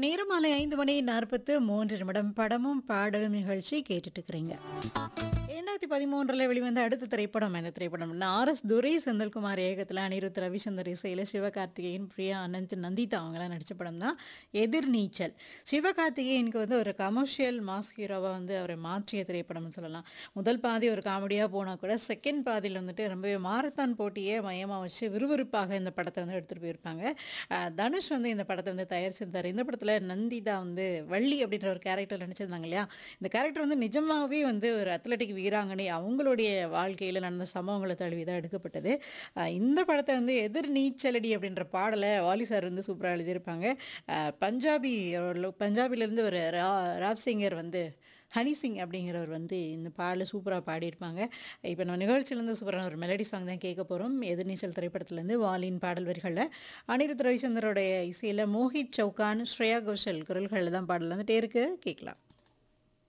நேரம் மாலை ஐந்து மணி நாற்பத்து மூன்று நிமிடம் படமும் பாடலும் நிகழ்ச்சி கேட்டுட்டு இருக்கிறீங்க இரண்டாயிரத்தி பதிமூன்றில் வெளிவந்த அடுத்த திரைப்படம் என்ன திரைப்படம் ஆர் எஸ் துரை செந்தில்குமார் இயக்கத்தில் அனிருத் ரவிச்சந்தர் இசையில் சிவகார்த்திகேயன் பிரியா அனந்த் நந்திதா அவங்களாம் நடித்த படம் தான் எதிர்நீச்சல் சிவகார்த்திகேயனுக்கு வந்து ஒரு கமர்ஷியல் மாஸ் ஹீரோவாக வந்து அவரை மாற்றிய திரைப்படம்னு சொல்லலாம் முதல் பாதி ஒரு காமெடியாக போனால் கூட செகண்ட் பாதியில் வந்துட்டு ரொம்பவே மாரத்தான் போட்டியை மையமாக வச்சு விறுவிறுப்பாக இந்த படத்தை வந்து எடுத்துகிட்டு போயிருப்பாங்க அஹ் தனுஷ் வந்து இந்த படத்தை வந்து தயாரிச்சிருந்தார் இந்த படத்தில் நந்திதா வந்து வள்ளி அப்படின்ற ஒரு கேரக்டர் நடிச்சிருந்தாங்க இல்லையா இந்த கேரக்டர் வந்து நிஜமாகவே வந்து ஒரு அத்லட்டிக் வீராங்கனை அவங்களுடைய வாழ்க்கையில் நடந்த சம்பவங்களை தழுவி தான் எடுக்கப்பட்டது அஹ் இந்த படத்தை வந்து எதிர் நீச்சலடி அப்படின்ற பாடலை வாலி சார் வந்து சூப்பராக எழுதியிருப்பாங்க அஹ் பஞ்சாபி பஞ்சாபிலேருந்து ஒரு ரா ராப் சிங்கர் வந்து ஹனி சிங் அப்படிங்கிறவர் வந்து இந்த பாடலை சூப்பராக பாடியிருப்பாங்க இப்போ நம்ம நிகழ்ச்சியிலேருந்து சூப்பரான ஒரு மெலடி சாங் தான் கேட்க போகிறோம் எதிர்நீச்சல் திரைப்படத்துலேருந்து வாலின் பாடல் வரிகளில் அனிருத் ரவிச்சந்தரோடைய இசையில் மோஹித் சௌகான் ஸ்ரேயா கோஷல் குரல்களில் தான் பாடல் வந்துட்டே இருக்கு கேட்கலாம்